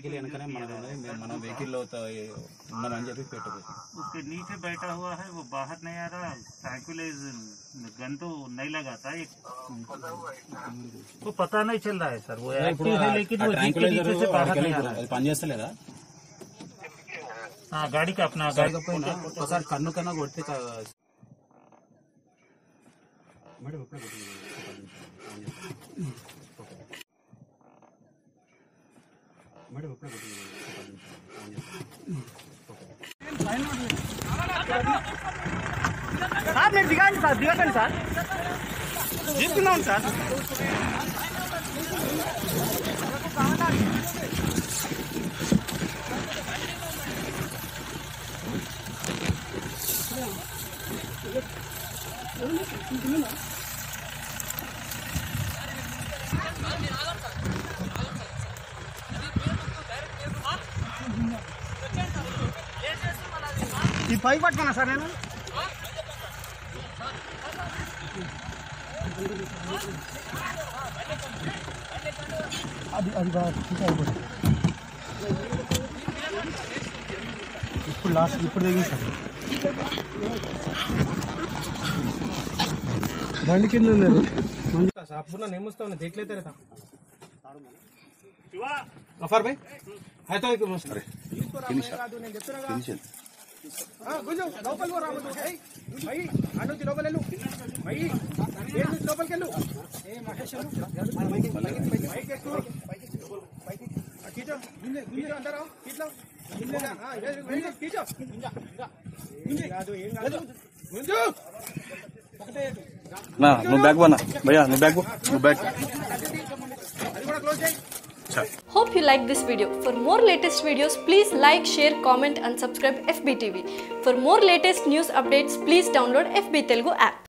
Vehicle వెనకనే మనది ఉన్నది మేము మన వెహికల్లో ఉన్నామని చెప్పి పెట్టదు उसके नीचे बैठा हुआ है वो बाहर नहीं आ रहा ट्रैंकुलाइज गन तो नहीं लगा था एक वो पता नहीं चल रहा है सर वो एक्टिव है लेकिन वो जीप के नीचे से बाहर नहीं आ रहा है అది పనిచేస్తలేదా हाँ गाड़ी का अपना गाड़ी కాకపోయినా ఒకసారి కన్ను కన్నా కొడితే కా- మేడం ఎప్పుడే కొట్టింది? మేడం ఎప్పుడే కొట్టింది? సార్ మీరు దిగండి సార్ దిగకండి సార్ దిగుతున్నాం సార్ ఈ పై పట్టుకున్నా సార్ నేను అది అది బాగా ఇంకా అయిపోతుంది ఇప్పుడు లాస్ట్ ఇప్పుడు దిగింది సార్ బండి కింద లేదు पूर्ण नेमूस्ता उन्हें देख लेते रहता గఫార్ భాయ్ है तो एक గుంజు లోపలికి రావద్దు భయ్ భయ్ అటు నుంచి లోపలి వెళ్ళు భయ్ ఏడు నుంచి లోపలికి వెళ్ళు ఏ మహేష్ పైకి ఎక్కువ పైకి కీచో గుంజే గుంజే అంటారా కీట్లో కీచో గుంజే కాదు ఏం కాదు గుంజు ఒకటే నా నువ్వు బ్యాగ్ పోనా భయ్యా నువ్వు బ్యాగ్ పో. నువ్వు బ్యాగ్ అది కూడా క్లోజ్ చేయి Hope you like this video. For more latest videos, please like, share, comment and subscribe FBTV. For more latest news updates, please download FB Telugu app.